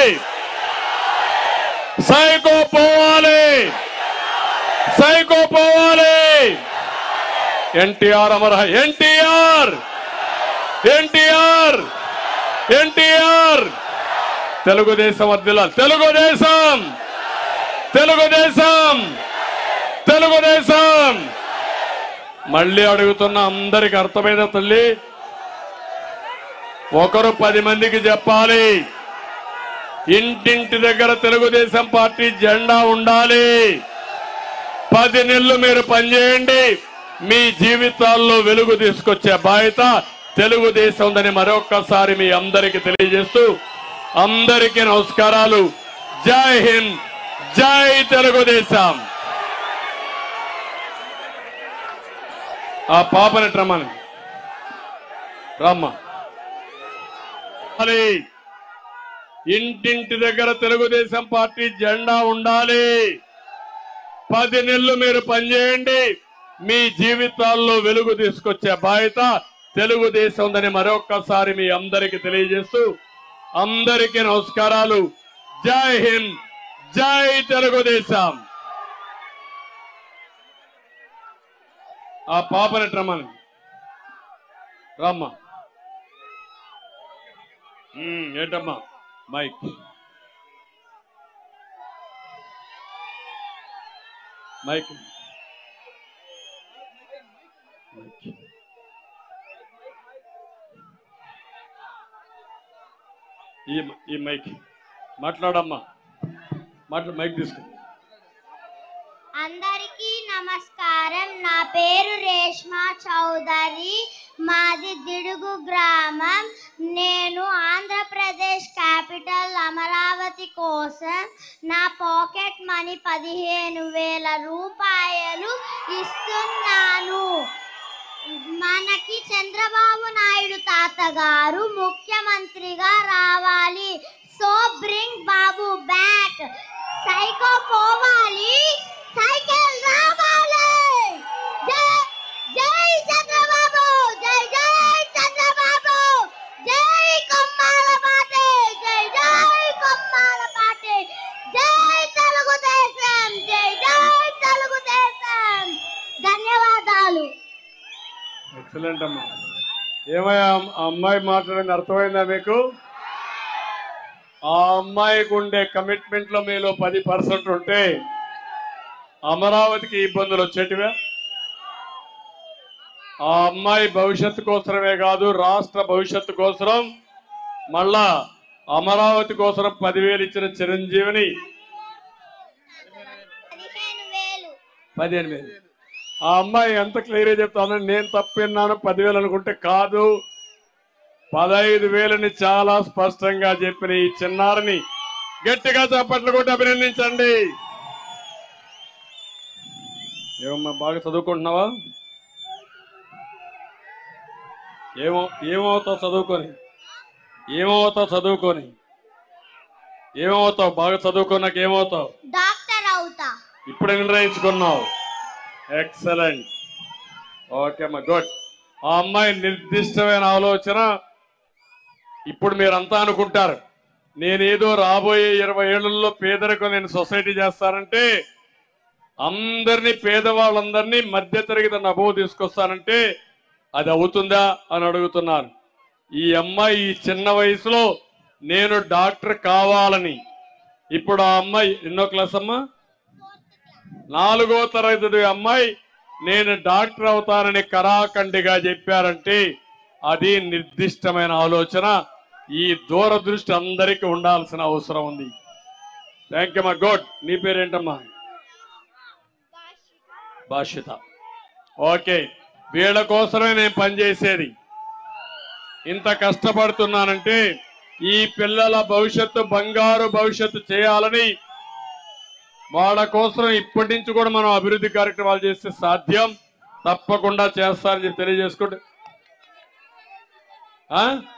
Psycho పోవాలి psycho పోవాలి ఎన్టీఆర్ అమర ఎన్టీఆర్ ఎన్టీఆర్ ఎన్టీఆర్ తెలుగుదేశం వర్దిల్ల తెలుగుదేశం తెలుగుదేశం తెలుగుదేశం మళ్ళీ అడుగుతున్న అందరికి అర్థమైన తల్లి ఒకరు పది మందికి చెప్పాలి ఇంటింటి దగ్గర తెలుగుదేశం పార్టీ జెండా ఉండాలి పది నెలలు మీరు పనిచేయండి మీ జీవితాల్లో వెలుగు తీసుకొచ్చే బాధ్యత తెలుగుదేశం ఉందని మరొక్కసారి మీ అందరికీ తెలియజేస్తూ అందరికీ నమస్కారాలు జై హింద్ జై తెలుగుదేశం ఆ పాపని రమ్మని రమ్మ ఉండాలి. ఇంటింటి దగ్గర తెలుగుదేశం పార్టీ జెండా ఉండాలి పది నెలలు మీరు పనిచేయండి మీ జీవితాల్లో వెలుగు తీసుకొచ్చే బాధ్యత తెలుగుదేశం ఉందని మరొక్కసారి మీ అందరికీ తెలియజేస్తూ అందరికీ నమస్కారాలు జై హింద్ జై తెలుగుదేశం ఆ పాపని రమ్మని రమ్మ ఉమ్, ఏంటమ్మా మైక్ మైక్ మైక్. ఈ ఈ మైక్ మాట్లాడమ్మా మాట్లా మైక్ తీసుకో అందరికీ నమస్కారం నా పేరు రేష్మా చౌదరి మాది దిడుగు గ్రామం నేను ఆంధ్రప్రదేశ్ క్యాపిటల్ అమరావతి కోసం నా పాకెట్ మనీ పదిహేను వేల రూపాయలు ఇస్తున్నాను మనకి చంద్రబాబు నాయుడు తాతగారు ముఖ్యమంత్రిగా రావాలి so bring Babu back psycho పోవాలి సైకిల్ రావాలి జై జై చంద్రబాబు జై జై చంద్రబాబు జై కొమ్మాల పాటే జై జై కొమ్మాల పాటే జై తెలుగుదేశం జై జై తెలుగుదేశం ధన్యవాదాలు ఎక్సలెంట్ అమ్మా ఏమయ్యా ఆ అమ్మాయి మాట్లాడింది అర్థమైందా మీకు ఆ అమ్మాయికి ఉండే కమిట్మెంట్ లో మీలో పది పర్సెంట్ ఉంటే అమరావతికి ఇబ్బందులు వచ్చేటివే ఆ అమ్మాయి భవిష్యత్తు కోసమే కాదు రాష్ట్ర భవిష్యత్తు కోసం మళ్ళా అమరావతి కోసం పదివేలు ఇచ్చిన చిరంజీవిని పదిహేను వేలు పదిహేను వేలు ఆ అమ్మాయి ఎంత క్లియర్ చెప్తాను నేను తప్పిన్నాను పదివేలు అనుకుంటే కాదు పదహైదు వేలని చాలా స్పష్టంగా చెప్పిన ఈ చిన్నారిని గట్టిగా చప్పట్లు కొట్టి అభినందించండి ఏమమ్మా బాగా చదువుకుంటున్నావా ఏమో ఏమవుతావు చదువుకొని ఏమవుతావు చదువుకొని ఏమవుతావు బాగా చదువుకున్నాక ఏమవుతావు డాక్టర్ అవుతా ఇప్పుడు నిర్ణయించుకున్నావు ఎక్సలెంట్ ఓకే అమ్మా గుడ్ ఆ అమ్మాయి నిర్దిష్టమైన ఆలోచన ఇప్పుడు మీరంతా అనుకుంటారు నేనేదో రాబోయే ఇరవై ఏళ్లలో పేదరికం నేను సొసైటీ చేస్తానంటే అందరినీ పేదవాళ్ళందరినీ మధ్య తరగతి నభో తీసుకొస్తానంటే అది అవుతుందా అని అడుగుతున్నాను ఈ అమ్మాయి ఈ చిన్న వయసులో నేను డాక్టర్ కావాలని ఇప్పుడు ఆ అమ్మాయి ఎన్నో క్లాస్ అమ్మా నాలుగో తరగతి అమ్మాయి నేను డాక్టర్ అవుతానని కరాఖండిగా చెప్పారంటే అది నిర్దిష్టమైన ఆలోచన ఈ దూరదృష్టి అందరికీ ఉండాల్సిన అవసరం ఉంది థ్యాంక్ యూ మా గుడ్ నీ పేరేంటమ్మా భాషిత ఓకే వీళ్ళ కోసమే నేను పనిచేసేది ఇంత కష్టపడుతున్నానంటే ఈ పిల్లల భవిష్యత్తు బంగారు భవిష్యత్తు చేయాలని వాళ్ళ కోసం ఇప్పటి నుంచి కూడా మనం అభివృద్ధి కార్యక్రమాలు చేస్తే సాధ్యం తప్పకుండా చేస్తారని చెప్పి తెలియజేసుకుంటే ఆ?